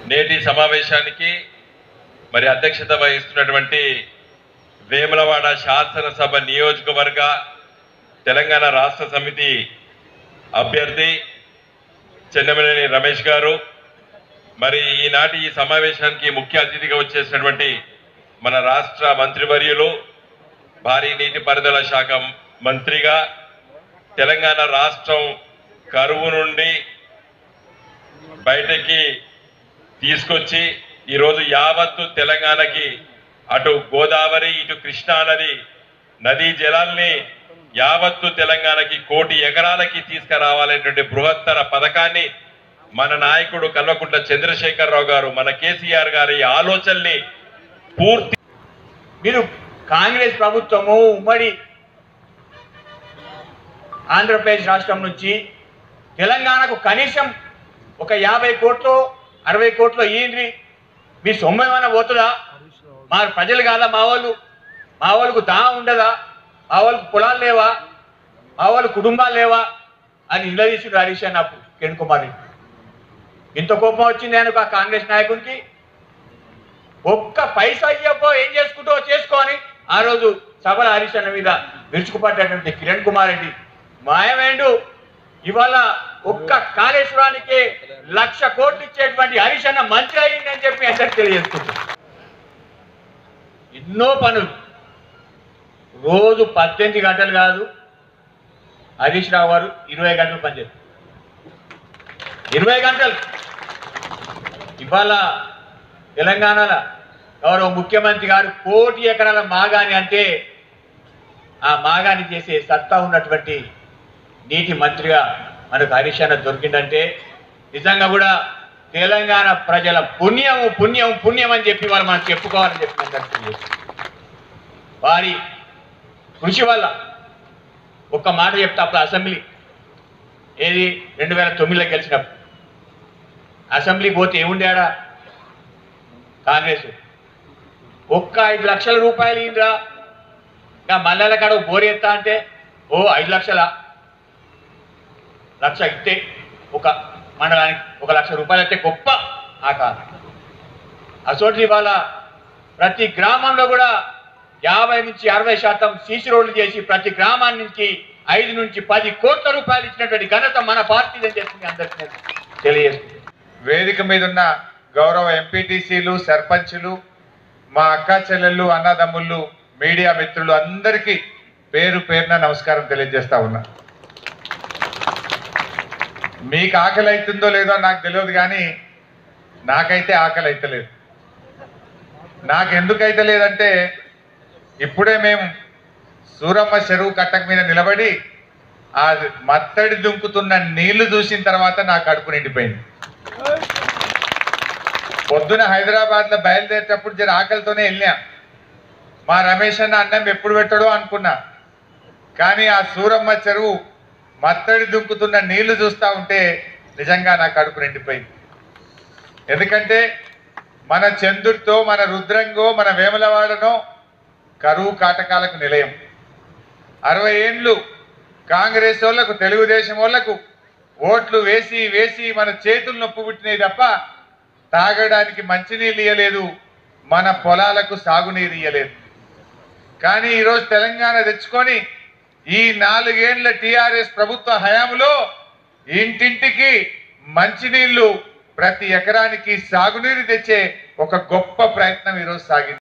నేటి సమావేశానికి మరి అధ్యక్షత వహిస్తున్నటువంటి వేములవాడ శాసనసభ నియోజకవర్గ తెలంగాణ రాష్ట్ర సమితి అభ్యర్థి చెన్నమనేని రమేష్ గారు మరి ఈనాటి ఈ సమావేశానికి ముఖ్య అతిథిగా వచ్చేసినటువంటి మన రాష్ట్ర మంత్రివర్యులు భారీ నీటిపారుదల శాఖ మంత్రిగా తెలంగాణ రాష్ట్రం కరువు నుండి బయటకి తీసుకొచ్చి ఈరోజు యావత్తు తెలంగాణకి అటు గోదావరి ఇటు కృష్ణా నది నదీ జలాల్ని యావత్తు తెలంగాణకి కోటి ఎకరాలకి తీసుకురావాలనేటువంటి బృహత్తర పథకాన్ని మన నాయకుడు కల్వకుంట్ల చంద్రశేఖరరావు గారు మన కేసీఆర్ గారి ఆలోచనల్ని పూర్తి మీరు కాంగ్రెస్ ప్రభుత్వము ఉమ్మడి ఆంధ్రప్రదేశ్ రాష్ట్రం నుంచి తెలంగాణకు కనీసం ఒక యాభై కోట్లు అరవై కోట్లు ఇయ్యండి మీ సొమ్ము ఏమైనా పోతుందా మా ప్రజలు కాదా మా వాళ్ళు మా వాళ్ళకు దా ఉండదా మా వాళ్ళకు పొలాలు లేవా మా వాళ్ళ కుటుంబాలు లేవా అని నిలదీసుడు హరీష్ అన్న అప్పుడు కిరణ్ కుమార్ రెడ్డి ఇంత కోపం వచ్చింది ఆయనకు ఆ కాంగ్రెస్ నాయకునికి ఒక్క పైసా ఇయ్యపో ఏం చేసుకుంటో చేసుకోని ఆ రోజు సభల హరీష్ అన్న మీద విరుచుకుపడ్డటువంటి కిరణ్ కుమార్ రెడ్డి మాయమేండు ఇవాళ ఒక్క కాళేశ్వరానికి లక్ష కోట్లు ఇచ్చేటువంటి హరీష్ అన్న మంత్రి అయ్యిందని చెప్పి అందరికి తెలియజేసుకుంటాం ఎన్నో పనులు రోజు పద్దెనిమిది గంటలు కాదు హరీష్ రావు గారు ఇరవై గంటలు పనిచేస్తారు ఇరవై గంటలు ఇవాళ తెలంగాణలో గౌరవ ముఖ్యమంత్రి గారు కోటి ఎకరాల మాగాని అంటే ఆ మాగాని చేసే సత్తా ఉన్నటువంటి నీటి మంత్రిగా మనకు హరీష్ అన్న దొరికిందంటే నిజంగా కూడా తెలంగాణ ప్రజల పుణ్యము పుణ్యం పుణ్యం అని చెప్పి వాళ్ళు మనం చెప్పుకోవాలని చెప్పి నేను తెలియజేస్తున్నాను. వారి కృషి వల్ల ఒక్క మాట చెప్తా అప్పుడు అసెంబ్లీ ఏది రెండు వేల తొమ్మిదిలో గెలిచినప్పుడు అసెంబ్లీకి పోతే ఏముండాడా కాంగ్రెస్ ఒక్క ఐదు లక్షల రూపాయలు ఇయ్యరా ఇంకా మల్లెల కాడ బోర్ ఎత్తా అంటే ఓ ఐదు లక్షల లక్ష ఇస్తే ఒక మండలానికి ఒక లక్ష రూపాయలు అయితే గొప్ప ఆ కాలం అసోటి ఇవాళ ప్రతి గ్రామంలో కూడా యాభై నుంచి అరవై శాతం సీసీ రోడ్లు చేసి ప్రతి గ్రామానికి ఐదు నుంచి పది కోట్ల రూపాయలు ఇచ్చినటువంటి ఘనత మన పార్టీదని చెప్పి మీ అందరికీ నేను తెలియజేస్తున్నాను వేదిక మీద ఉన్న గౌరవ ఎంపీటీసీలు సర్పంచులు మా అక్క చెల్లెళ్ళు అన్నదమ్ముళ్ళు మీడియా మిత్రులు అందరికీ పేరు పేరున నమస్కారం తెలియజేస్తా ఉన్నా మీకు ఆకలి అవుతుందో లేదో నాకు తెలియదు కానీ నాకైతే ఆకలి అయితలేదు నాకు ఎందుకు అయితలేదంటే ఇప్పుడే మేము సూరమ్మ చెరువు కట్టక మీద నిలబడి ఆ మత్తడి దుంకుతున్న నీళ్లు చూసిన తర్వాత నా కడుపు నిండిపోయింది పొద్దున హైదరాబాద్ లో బయలుదేరేటప్పుడు జర ఆకలితోనే వెళ్ళా మా రమేష్ అన్న అన్నం ఎప్పుడు పెట్టడో అనుకున్నా కానీ ఆ సూరమ్మ చెరువు మత్తడి దుంకుతున్న నీళ్లు చూస్తా ఉంటే నిజంగా నా కడుపు నిండిపోయింది ఎందుకంటే మన చంద్రుడితో మన రుద్రంగో మన వేములవాడనో కరువు కాటకాలకు నిలయం అరవై ఏండ్లు కాంగ్రెస్ వాళ్ళకు తెలుగుదేశం వాళ్ళకు ఓట్లు వేసి వేసి మన చేతులు నొప్పు పుట్టినాయి తప్ప తాగడానికి మంచినీళ్ళు ఇయ్యలేదు మన పొలాలకు సాగునీరు ఇయ్యలేదు కానీ ఈరోజు తెలంగాణ తెచ్చుకొని ఈ నాలుగేండ్ల టిఆర్ఎస్ ప్రభుత్వ హయాంలో ఇంటింటికి మంచినీళ్లు ప్రతి ఎకరానికి సాగునీరు తెచ్చే ఒక గొప్ప ప్రయత్నం ఈరోజు సాగింది